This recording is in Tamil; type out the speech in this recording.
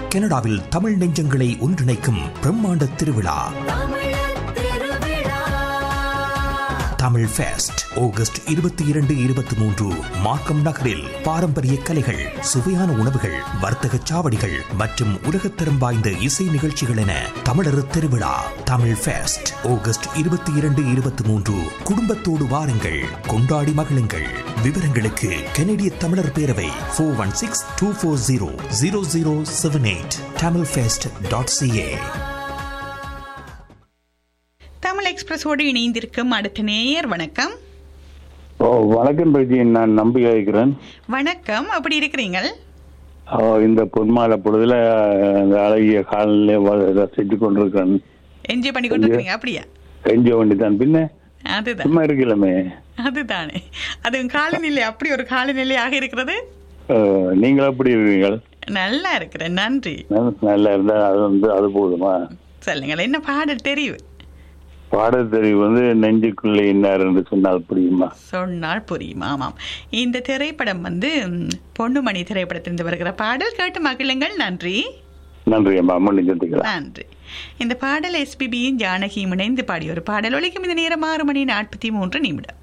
கனடாவில் தமிழ் நெஞ்சங்களை ஒன்றிணைக்கும் பிரம்மாண்ட திருவிழா தமிழ் ஃபெஸ்ட் ஆகஸ்ட் இருபத்தி இரண்டு இருபத்தி மூன்று மார்க்கம் நகரில் பாரம்பரிய கலைகள் சுவையான உணவுகள் வர்த்தக சாவடிகள் மற்றும் உலகத்தரம் வாய்ந்த இசை நிகழ்ச்சிகள் என தமிழர் திருவிழா தமிழ் ஃபெஸ்ட் ஆகஸ்ட் இருபத்தி இரண்டு இருபத்தி மூன்று குடும்பத்தோடு வாருங்கள் கொண்டாடி மகிழுங்கள் விவரங்களுக்கு கனடிய தமிழர் பேரவை four one six two four zero zero zero seven eight Tamil fest dot CA Tamil எக்ஸ்பிரஸோடு இணைந்திருக்கும் அடுத்த நேயர் வணக்கம் ஓ வணக்கம் பிரஜி நான் நம்பி அழைக்கிறேன் வணக்கம் அப்படி இருக்கிறீங்கள் ஓ, இந்த பொன்மாலை பொழுதுல அந்த அழகிய காலநிலை ரசித்து கொண்டிருக்கிறேன் என்ஜாய் பண்ணி கொண்டு இருக்கிறீங்க அப்படியா என்ஜாய் வேண்டிதான் பின்ன அதுதான் சும்மா இருக்கலாமே அதுதானே அது காலநிலை அப்படி ஒரு காலநிலையாக இருக்கிறது ஓ, நீங்கள் எப்படி இருக்கீங்கள் நல்லா இருக்கிறேன் நன்றி நல்ல- நல்லா இருந்தா அது வந்து அது போதுமா சொல்லுங்கள் என்ன பாடல் தெரிவு பாடத்தெரிவு வந்து நெஞ்சுக்குள்ளே இன்னார் என்று சொன்னால் புரியுமா சொன்னால் புரியும் ஆமாம் இந்த திரைப்படம் வந்து ம், பொன்னுமணி திரைப்படத்திலிருந்து வருகிற பாடல் கேட்டு மகிழுங்கள் நன்றி நன்றி அம்மா மன்னிச்சு சந்திக்கலாம் நன்றி இந்த பாடல் எஸ்பிபியின் ஜானகியும் இணைந்து பாடிய ஒரு பாடல் ஒலிக்கும் இந்த நேரம் ஆறு மணி நாற்பத்தி மூன்று நிமிடம்